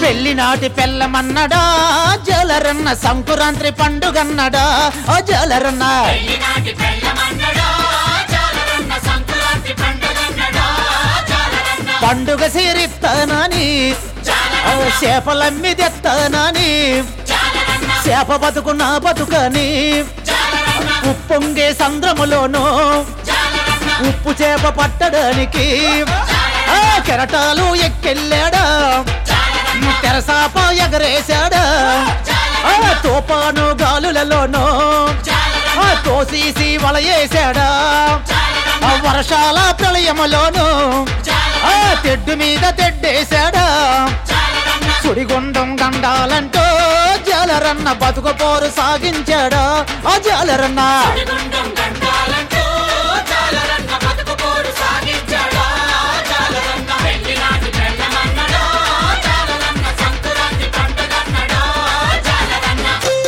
పెళ్లి నాటి పెళ్ళమన్నడా జలరన్న సంకురాంత్రి పండుగన్నడా ఓ జలరన్న పెళ్లినాటి పెళ్ళమన్నడా జాలరన్న సంక్రాంతి పండుగన్నడా జాలరన్న పండుగ సీరిస్తానని ఓ చేపలమ్మి తెస్తానని జాలరన్న చేప బతుకు నా బతుకని జాలరన్న ఉప్పొంగే సంద్రములోనూ జాలరన్న ఉప్పు చేప పట్టడానికి ఆ కెరటాలు ఎక్కెళ్ళాడా జాలరన్న తెరసాప ఎగరేశాడా ఆ తుఫాను గాలులలోనూ జాలరన్న ఆ తోసీసి వలయేశాడా ఆ వర్షాల ప్రళయములోను ఆ తెడ్డు మీద తెడ్డేశాడా జాలరన్న సుడిగుండం గండాలంటూ జాలరన్న బతుకు పోరు సాగించాడా ఆ జాలరన్న సుడిగుండం గండాలంటూ జాలరన్న బతుకు పోరు సాగించాడా జాలరన్న పెళ్లినాటి పెళ్ళమన్నడా జాలరన్న సంక్రాంతి పండుగన్నడా జాలరన్న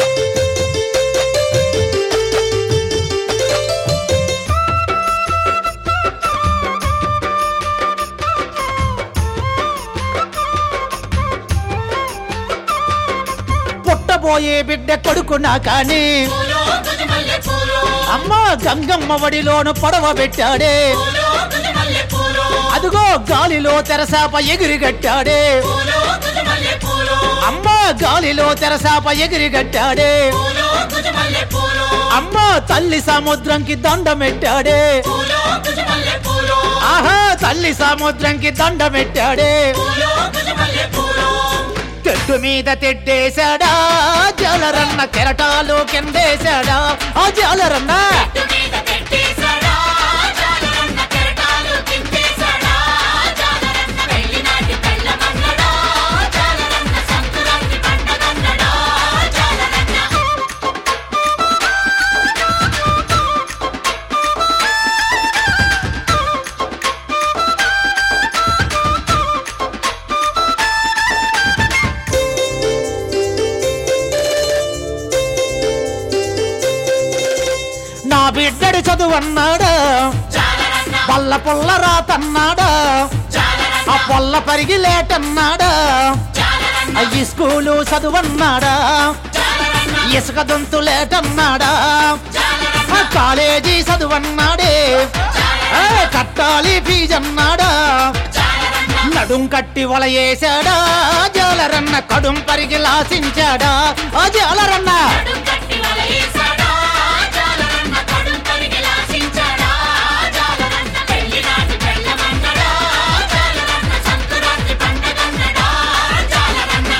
పుట్టబోయే బిడ్డ కొడుకున్నా కానీ పూలో గుజమల్లె పూలో అమ్మ గంగమ్మ వడిలోను పడవ పెట్టాడే పూలో గుజమల్లె పూలో అదుగో గాలిలో తెరసాప ఎగిరిగట్టాడే పూలో గుజమల్లె పూలో అమ్మ గాలిలో తెరసాప ఎగిరిగట్టాడే పూలో గుజమల్లె పూలో అమ్మ తల్లి సముద్రంకి దండమెట్టాడే పూలో గుజమల్లె పూలో ఆహా తల్లి సముద్రంకి దండమెట్టాడే పూలో గుజమల్లె పూలో తెడ్డు మీద తెడ్డేశాడా జలరన్న కెరటాలు కిందేశాడా ఆ జలరన్న చెట్టు మీద పెట్టేశాడా జాలరన్న కెరటాలు కిందేశాడా జాలరన్న పెళ్లినాటి పెళ్ళమన్నడా జాలరన్న సంక్రాంతి పండగన్నడా జాలరన్న నా బిడ్డడి చదువన్నాడా జాలరన్న పల్ల పుల్ల రాతన్నాడా జాలరన్న ఆ పొల్ల పరిగి లేటన్నాడా జాలరన్న అయ్యి స్కూలు చదువన్నాడా జాలరన్న ఇసుక దొంతు లేటన్నాడా జాలరన్న ఆ కాలేజీ చదువన్నాడే ఆ, కట్టాలి ఫీజన్నాడా జాలరన్న నడుం కట్టి వలయేశాడా జాలరన్న కడుం పరిగి లాసించాడా ఆ జాలరన్న కడుం కట్టి వలయేశాడా జాలరన్న కడుం పరిగి లాసించాడా జాలరన్న పెళ్లినాటి పెళ్ళమన్నడా జాలరన్న సంక్రాంతి పండగన్నడా జాలరన్న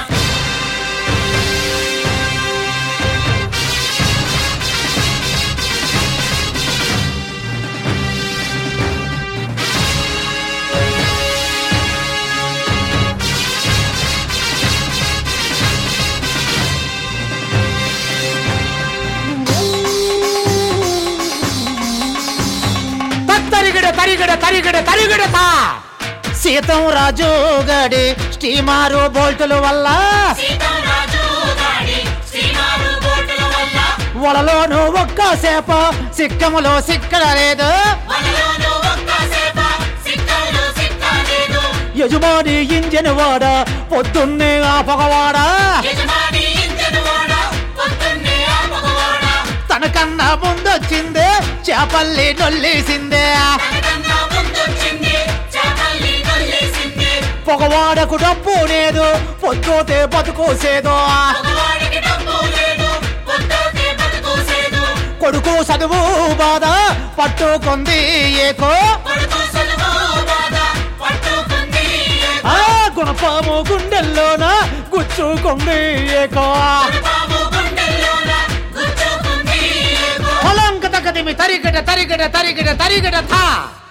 తరిగిడ తరిగిడ తరిగిడ తరిగిడత సీతం రాజు గడి స్టీమారు బోల్టుల వల్ల సీతారాజు గాడి శ్రీమారు బోటుల వల్ల వలలోను ఒక్క సేప సిక్కములో సిక్కడ లేదు వలలోనూ ఒక్కసేప సిక్కలు సిక్కలేదు యజమాని ఇంజన్ వాడ పొద్దున్నే ఆ పగవాడా యజమాని ఇంజను వాడ పొద్దున్నే ఆ మగవాడ తనకన్నా ముందొచ్చిందే చేపల్లి నొల్లేసిందే తనకన్నా ముందొచ్చింది చేపల్ని నొల్లేసింది పొగవాడకు డబ్బు లేదు పొద్దుతే బతుకోసేదో మగవాడికి డబ్బు లేదు పొద్దుతే బతుకోసేదు కొడుకు చదువు బాధ పట్టుకుంది ఏకో కొడుకు సెలవు బాధ పట్టుకుంది ఆ గుణపాము గుండెల్లోన గుచ్చుకుంది ఏకో బాబు గుండెల్లోన గుచ్చుకుంది ఏగో. పొలంక తగదిమి తరిగడ తరిగడ తరిగడ తరిగడ థా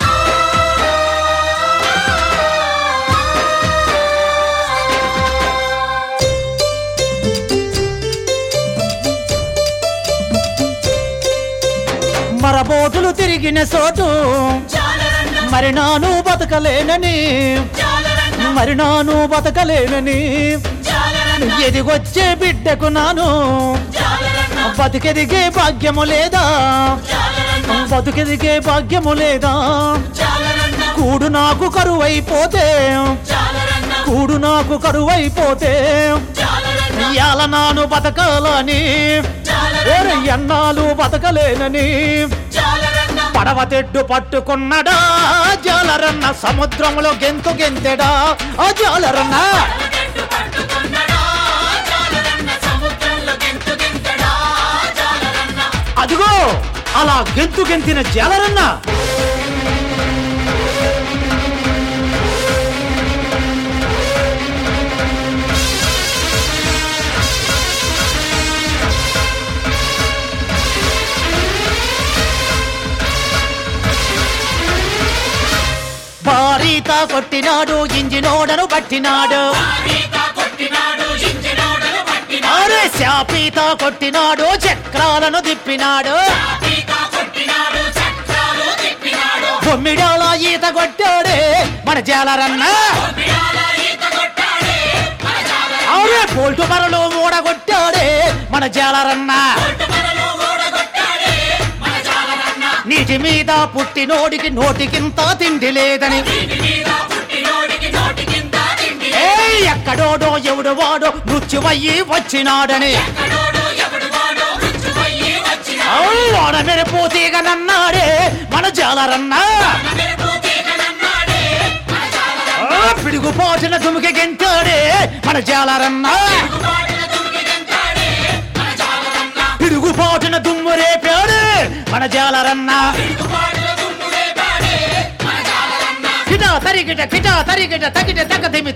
మరబోటులు తిరిగిన చోటు జాలరన్న మరి నాను బతకలేనని జాలరన్న మరి నాను బతకలేనని జాలరన్న ఎదిగొచ్చే బిడ్డకు నాను జాలరన్న బతికెదిగే భాగ్యము లేదా జాలరన్న బతుకెదిగే భాగ్యము లేదా జాలరన్న కూడు నాకు కరువైపోతే జాలరన్న కూడు నాకు కరువైపోతే జాలరన్న ఇయాల నాను బతకాలని ఓరి ఎన్నాళ్ళు బతకలేనని జాలరన్న పడవ తెడ్డు పట్టుకున్నడా జాలరన్న సముద్రంలో గెంతు గెంతెడా ఆ జాలరన్న పడవగట్టు పట్టుకున్నడా జాలరన్న సముద్రంలో గెంతు గెంతడా జాలరన్న అదిగో అలా గెంతు గెంతిన జాలరన్న భారీత కొట్టినాడు ఇంజినోడను పట్టినాడు ఆరీత కొట్టినాడు ఇంజినోడను పట్టినాడు అరే శాపీత కొట్టినాడు చక్రాలను తిప్పినాడు ఆరీత కొట్టినాడు చక్రాలు తిప్పినాడు బొమ్మిడాల ఈత కొట్టాడే మన జాలరన్న బిడాల ఈత కొట్టాడే మన జాలరన్న అరే పోల్టు మరలు మూడగొట్టాడే మన జాలరన్న కొట్టుమలలో ఓడగొట్టాడే మన జాలరన్న నీటి మీద పుట్టినోడికి నోటికింత తిండి లేదని నీటి మీద పుట్టినోడికి నోటి కింద తిండి ఏయ్ ఎక్కడోడో ఎవడు వాడో మృత్యువయ్యి వచ్చినాడని ఎక్కడోడు ఎవడు వాడో రుచువయ్యి వచ్చిన వాడ మెరుపుతీగనన్నాడే మన జాలరన్న మెరుపు తీగనన్నాడే మన జాలరన్న ఆ, పిడుగుపోచిన దుమికి గెంటాడే మన జాలరన్న పాడిన దుమికి గంటాడే మన జాలరన్న పిడుగుపోచిన దుమ్ము రేపాడు మన జాలరన్న పాడిన దుమ్ముడే పాడే మన జాలరన్న కిట తరిగిట కిట తరిగిట తగిట తగ తిమి